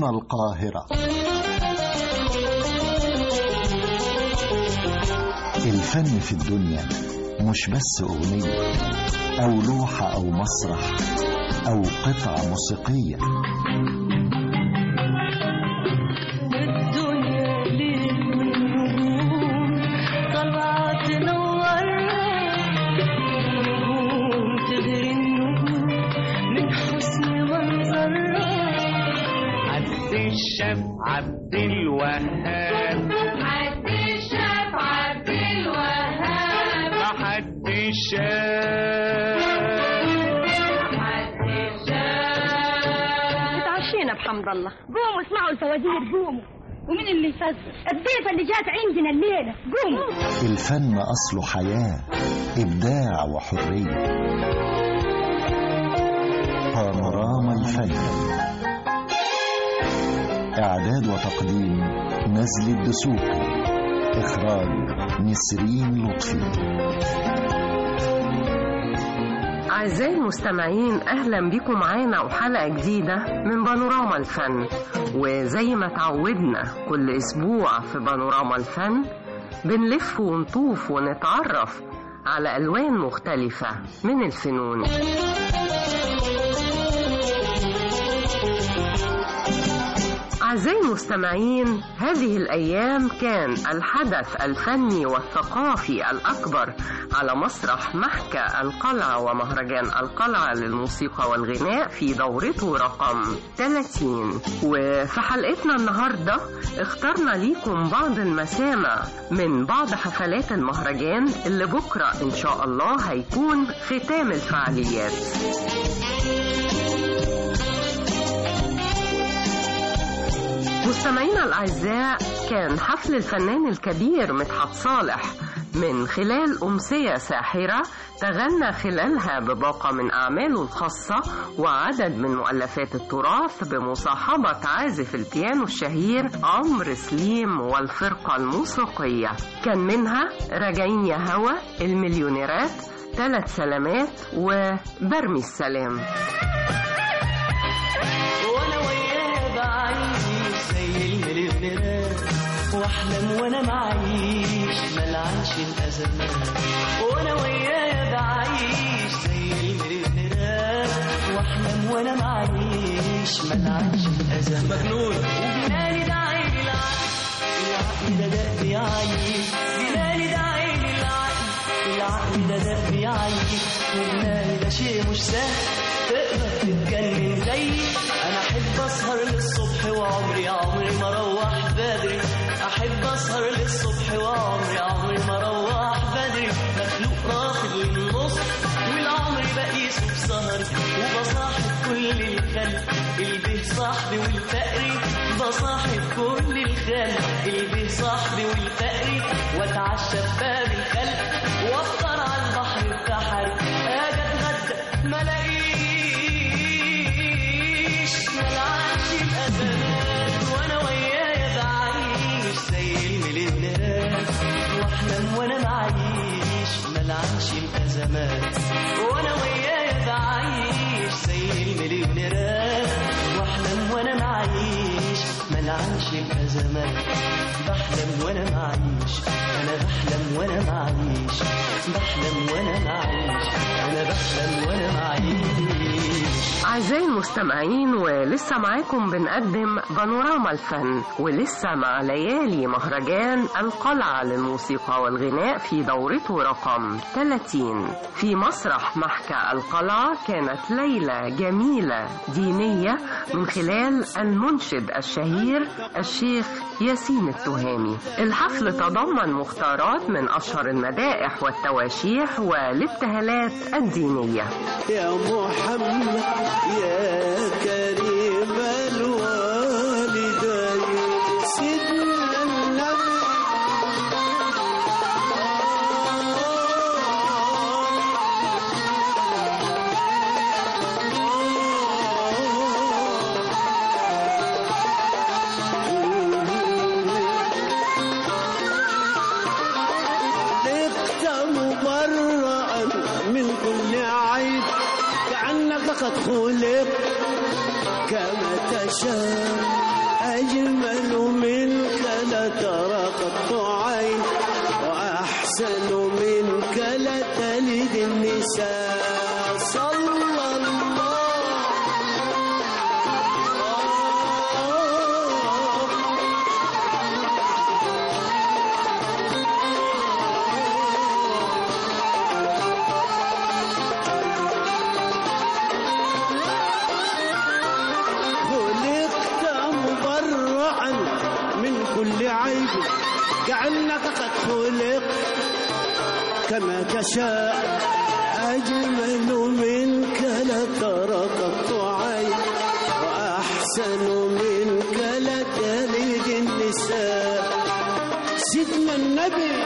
هنا القاهرة الفن في الدنيا مش بس أغنية أو لوحة أو مسرح أو قطعة موسيقية الدنيا ليل والنجوم طالعة تنورنا نجوم تغري النجوم من حسن منظرها عبد الشاف عبد الوهاب عبد الشاف عبد الوهاب محد الشاف عبد الشاف اتعشينا بحمد الله قوموا اسمعوا الفوازير قوموا ومين اللي يفزر الضيفة اللي جات عندنا الليلة قوموا الفن أصله حياة إبداع وحرية بانوراما الفن إعداد وتقديم نزل الدسوقي إخراج نسرين لطفي أعزائي المستمعين أهلا بكم معانا وحلقة جديدة من بانوراما الفن وزي ما تعودنا كل أسبوع في بانوراما الفن بنلف ونطوف ونتعرف على ألوان مختلفة من الفنون أعزائي المستمعين هذه الأيام كان الحدث الفني والثقافي الأكبر على مسرح محكى القلعة ومهرجان القلعة للموسيقى والغناء في دورته رقم 30 وفي حلقتنا النهاردة اخترنا ليكم بعض المسامع من بعض حفلات المهرجان اللي بكرة إن شاء الله هيكون ختام الفعاليات مستمعينا الأعزاء كان حفل الفنان الكبير مدحت صالح من خلال أمسية ساحرة تغنى خلالها بباقة من أعماله الخاصة وعدد من مؤلفات التراث بمصاحبة عازف البيانو الشهير عمرو سليم والفرقة الموسيقية كان منها راجعين يا هوا المليونيرات ثلاث سلامات وبرمي السلام وانا وياه بعيش زي المليونيرات واحلم وانا معيش ملعنش الازمات وانا وياه بعيش زي المليونيرات واحلم وانا معيش ملعنش الازمات مجنون وجناني ده عيني العقل العقل ده دق يعيش جناني ده عيني العقل العقل ده دق يعيش وجناني ده شيء مش سهل تقدر تتجنن زيي انا احب اسهر للصبح وعمري عمري ما اروح بدري احب اسهر للصبح وعمري عمري ما اروح بدري مخلوق راقد للنص والعمر بقيسه بسهر وبصاحب كل الخلق البه صاحبي والفقري بصاحب كل الخلق البه صاحبي والفقري واتعشى بباب الخلق وافطر على البحر بتاعها اجي اتغدى ما الاقيش ملعنش الازمات وانا ويايا بعيش زي المليونيرات واحلم وانا معيش ملعنش الازمات وانا ويايا بعيش زي المليونيرات واحلم وانا معيش ملعنش الازمات بحلم وانا معيش انا بحلم وانا معيش بحلم وانا معيش انا بحلم وانا معيش أعزائي المستمعين ولسه معاكم بنقدم بانوراما الفن ولسه مع ليالي مهرجان القلعة للموسيقى والغناء في دورته رقم 30 في مسرح محكى القلعة كانت ليلة جميلة دينية من خلال المنشد الشهير الشيخ ياسين التهامي الحفل تضمن مختارات من أشهر المدائح والتواشيح والابتهالات الدينية يا محمد يا كريم الوالدين سيدنا النبي لقت مبرأ من كل عيب كأنك قد خلق كما تشاء أجمل منك لا ترى قط عين وأحسن منك لا تلد النساء صلى الله خلقت مبرعا من كل عيب كأنك قد خلقت كما تشاء أجمل منك لا ترى قط عين وأحسن منك لا تلد النساء سيدنا النبي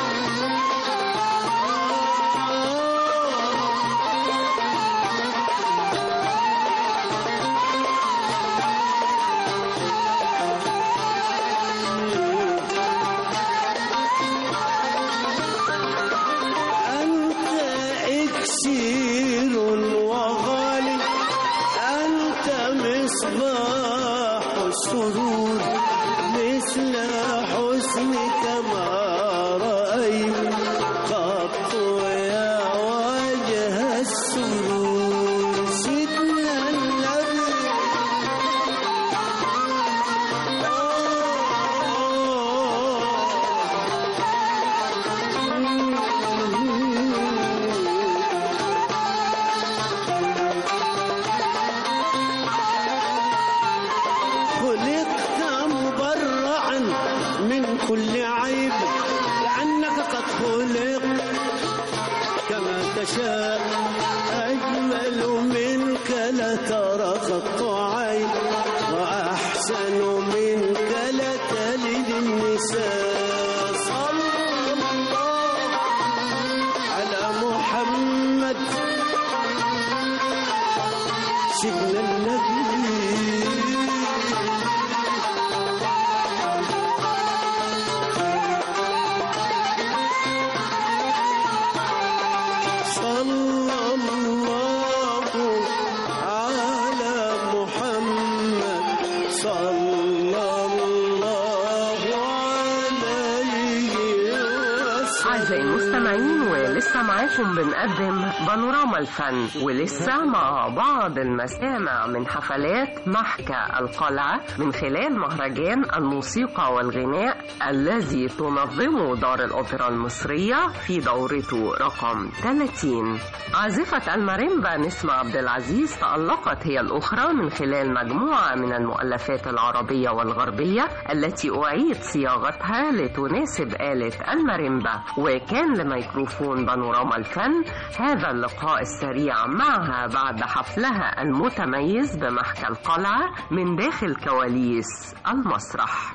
أنت إكسير وغالي أنت مصباح السرور مثل حسنك ما رأيت قط يا وجه السرور سيدنا النبي خلقت مبرعا من كل عيب لأنك قد خلقت كما تشاء أجمل منك لا ترى خط عين وأحسن منك لا تلد النساء صلى الله على محمد سيدنا النبي صلى الله على محمد صلى الله عليه وسلم أعزائي المستمعين ولسه معاكم بنقدم بانوراما الفن ولسه مع بعض المسامع من حفلات محكى القلعة من خلال مهرجان الموسيقى والغناء الذي تنظمه دار الأوبرا المصرية في دورته رقم 30 عازفة الماريمبا نسمة عبد العزيز تألقت هي الأخرى من خلال مجموعة من المؤلفات العربية والغربية التي أعيد صياغتها لتناسب آلة الماريمبا وكان لميكروفون بانوراما الفن هذا اللقاء السريع معها بعد حفلها المتميز بمحكى القلعة من داخل كواليس المسرح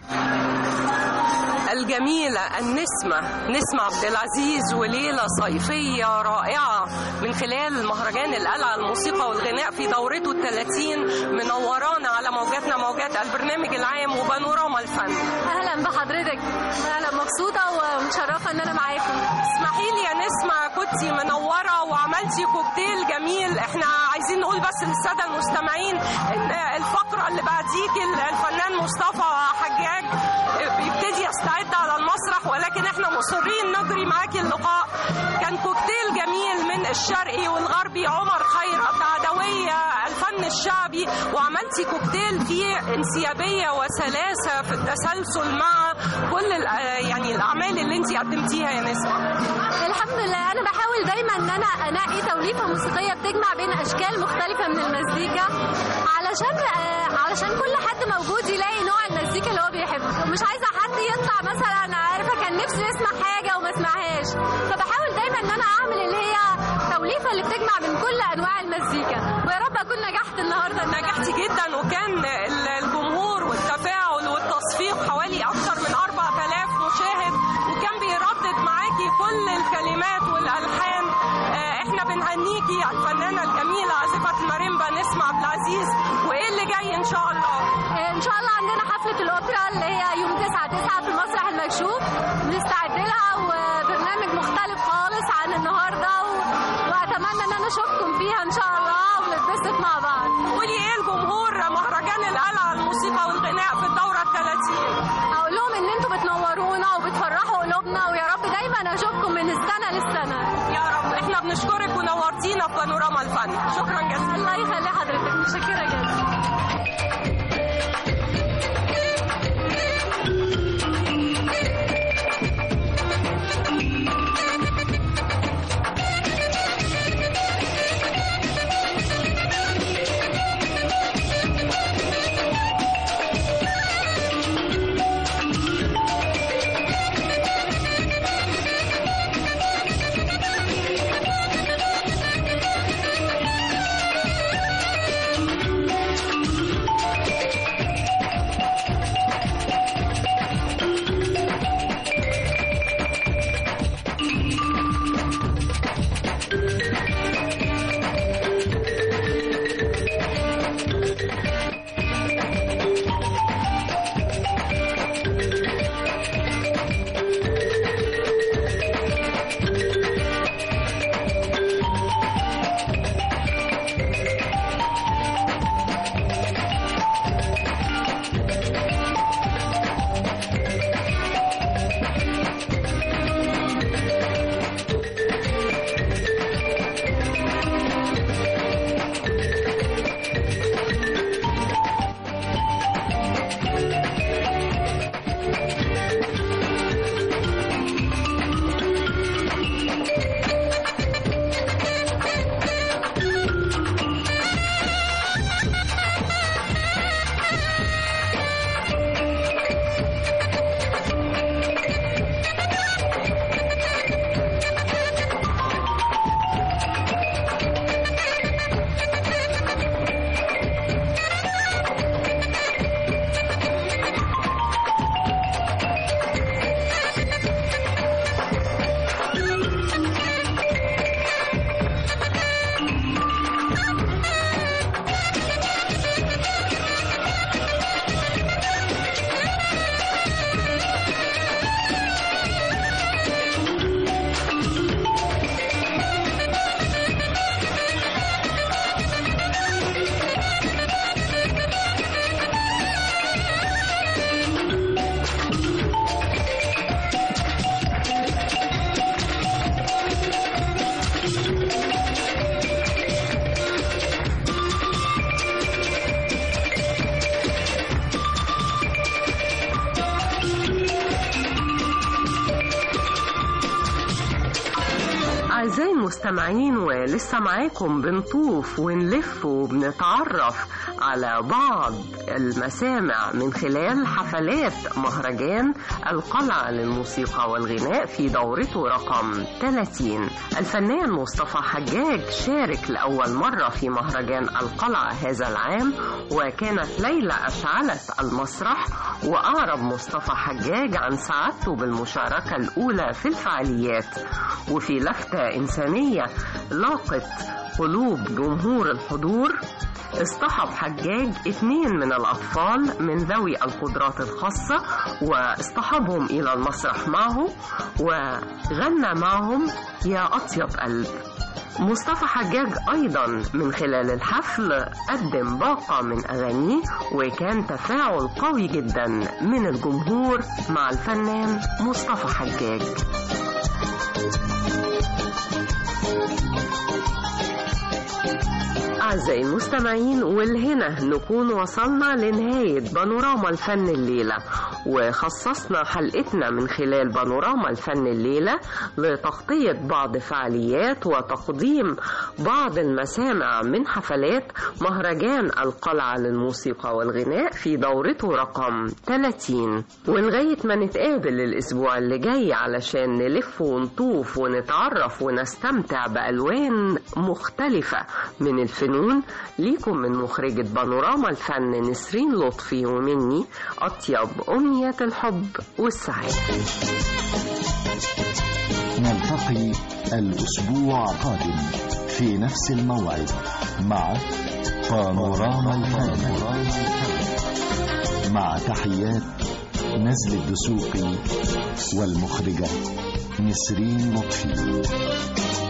الجميلة النسمة نسمة عبد العزيز وليلة صيفية رائعة من خلال مهرجان القلعة الموسيقى والغناء في دورته الثلاثين منورانا على موجاتنا موجات البرنامج العام وبانوراما الفن اهلا بحضرتك اهلا مبسوطه ومتشرفه ان انا معاكم اسمحي لي يا نسمة كنتي منورة وعملتي كوكتيل جميل احنا عايزين نقول بس للسادة المستمعين ان الفقرة اللي بعديك الفنان مصطفى حجاج بيبتدي يستعد على المسرح ولكن احنا مصرين نجري معاكي اللقاء كان كوكتيل جميل من الشرقي والغربي عمر خيرت عدوية الفن الشعبي وعملتي كوكتيل فيه انسيابية وسلاسة في التسلسل مع كل الأ- يعني الأعمال اللي انت قدمتيها يا نسمة الحمد لله انا بحاول دايما ان انا انقي توليفه موسيقيه بتجمع بين اشكال مختلفه من المزيكا علشان آه، علشان كل حد موجود يلاقي نوع المزيكا اللي هو بيحبه مش عايزه حد يطلع مثلا عارفه كان نفسه يسمع حاجه وما سمعهاش فبحاول دايما ان انا اعمل اللي هي توليفه اللي بتجمع بين كل انواع المزيكا ويا رب اكون نجحت النهارده نجحتي جدا وكان ال- الجمهور والتفاعل والتصفيق حوالي أكثر من 4000 مشاهد وكان بيردد معاكي كل الكلمات والألحان آه، احنا بنهنيكي على الفنانة الجميلة عازفة الماريمبا نسمة عبد العزيز وإيه اللي جاي إن شاء الله ان شاء الله عندنا حفلة الأوبرا اللي هي يوم 9 9 في المسرح المكشوف بنستعد لها وبرنامج مختلف خالص عن النهارده و... وأتمنى إن أنا أشوفكم فيها إن شاء الله ونتبسط مع بعض. قولي إيه الجمهور مهرجان القلعة الموسيقى والغناء في الدورة الثلاثين أقول لهم إن أنتوا بتنورونا وبتفرحوا قلوبنا ويا رب دايما أشوفكم من السنة للسنة. يا رب إحنا بنشكرك ونورتينا في بانوراما الفن شكرا جزيلا الله يخلي حضرتك متشكرة جدا. أعزائي المستمعين ولسه معاكم بنطوف ونلف وبنتعرف على بعض المسامع من خلال حفلات مهرجان القلعة للموسيقى والغناء في دورته رقم 30 الفنان مصطفى حجاج شارك لأول مرة في مهرجان القلعة هذا العام وكانت ليلى أشعلت المسرح وأعرب مصطفى حجاج عن سعادته بالمشاركة الأولى في الفعاليات وفي لفتة إنسانية لاقت قلوب جمهور الحضور اصطحب حجاج اثنين من الأطفال من ذوي القدرات الخاصة واصطحبهم إلى المسرح معه وغنى معهم يا أطيب قلب مصطفى حجاج أيضا من خلال الحفل قدم باقة من أغانيه وكان تفاعل قوي جدا من الجمهور مع الفنان مصطفى حجاج أعزائي المستمعين والهنا نكون وصلنا لنهاية بانوراما الفن الليلة وخصصنا حلقتنا من خلال بانوراما الفن الليلة لتغطية بعض فعاليات وتقديم بعض المسامع من حفلات مهرجان القلعة للموسيقى والغناء في دورته رقم 30 ولغاية ما نتقابل الأسبوع اللي جاي علشان نلف ونطوف ونتعرف ونستمتع بألوان مختلفة من الفنون ليكم من مخرجة بانوراما الفن نسرين لطفي ومني أطيب أمنية الحب والسعادة نلتقي الأسبوع القادم في نفس الموعد مع بانوراما الفن مع تحيات نزل الدسوقي والمخرجة نسرين لطفي